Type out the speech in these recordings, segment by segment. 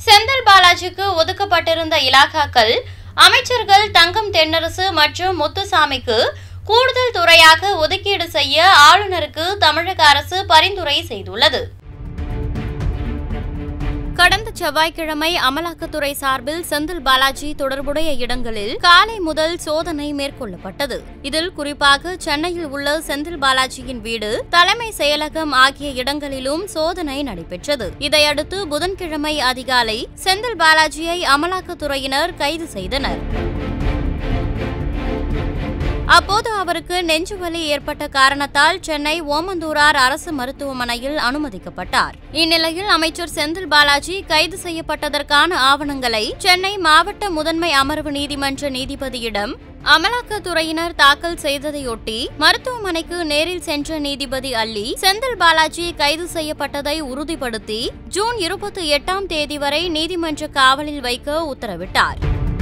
செந்தில் பாலாஜிக்கு ஒதுக்கப்பட்டிருந்த இலாகாக்கள் அமைச்சர்கள் தங்கம் தென்னரசு மற்றும் முத்துசாமிக்கு கூடுதல் துறையாக ஒதுக்கீடு செய்ய ஆளுநருக்கு தமிழக அரசு பரிந்துரை செய்துள்ளது கடந்த செவ்வாய்க்கிழமை அமலாக்கத்துறை சார்பில் செந்தில் பாலாஜி தொடர்புடைய இடங்களில் காலை முதல் சோதனை மேற்கொள்ளப்பட்டது இதில் குறிப்பாக சென்னையில் உள்ள செந்தில் பாலாஜியின் வீடு தலைமை செயலகம் ஆகிய இடங்களிலும் சோதனை நடைபெற்றது இதையடுத்து புதன்கிழமை அதிகாலை செந்தில் பாலாஜியை அமலாக்கத்துறையினர் கைது செய்தனர் அப்போது அவருக்கு நெஞ்சுவலி ஏற்பட்ட காரணத்தால் சென்னை ஓமந்தூரார் அரசு மருத்துவமனையில் அனுமதிக்கப்பட்டார் இந்நிலையில் அமைச்சர் செந்தில் பாலாஜி கைது செய்யப்பட்டதற்கான ஆவணங்களை சென்னை மாவட்ட முதன்மை அமர்வு நீதிமன்ற நீதிபதியிடம் அமலாக்கத்துறையினர் தாக்கல் செய்ததையொட்டி மருத்துவமனைக்கு நேரில் சென்ற நீதிபதி அல்லி செந்தில் பாலாஜி கைது செய்யப்பட்டதை உறுதிப்படுத்தி ஜூன் இருபத்தி எட்டாம் தேதி வரை நீதிமன்ற காவலில் வைக்க உத்தரவிட்டார்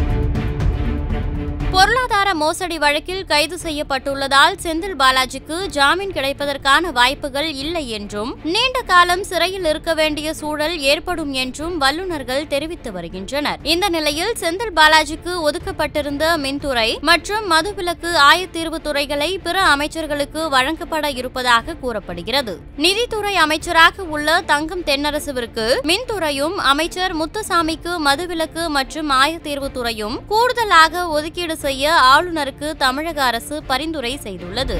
பொருளாதார மோசடி வழக்கில் கைது செய்யப்பட்டுள்ளதால் செந்தில் பாலாஜிக்கு ஜாமீன் கிடைப்பதற்கான வாய்ப்புகள் இல்லை என்றும் நீண்ட காலம் சிறையில் இருக்க வேண்டிய சூழல் ஏற்படும் என்றும் வல்லுநர்கள் தெரிவித்து வருகின்றனர் இந்த நிலையில் செந்தில் பாலாஜிக்கு ஒதுக்கப்பட்டிருந்த மின்துறை மற்றும் மதுவிலக்கு ஆயத்தீர்வு துறைகளை பிற அமைச்சர்களுக்கு வழங்கப்பட இருப்பதாக கூறப்படுகிறது நிதித்துறை அமைச்சராக உள்ள தங்கம் தென்னரசுவிற்கு மின்துறையும் அமைச்சர் முத்துசாமிக்கு மதுவிலக்கு மற்றும் ஆயத்தீர்வு துறையும் கூடுதலாக ஒதுக்கீடு செய்ய ஆளுநருக்கு தமிழக அரசு பரிந்துரை செய்துள்ளது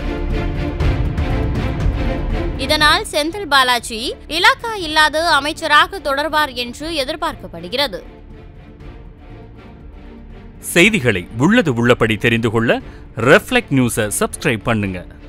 இதனால் செந்தில் பாலாஜி இலாக்கா இல்லாத அமைச்சராக தொடர்வார் என்று எதிர்பார்க்கப்படுகிறது செய்திகளை உள்ளது உள்ளபடி தெரிந்து கொள்ள ரெஃப்ளெக்ட் நியூஸை சப்ஸ்கிரைப் பண்ணுங்க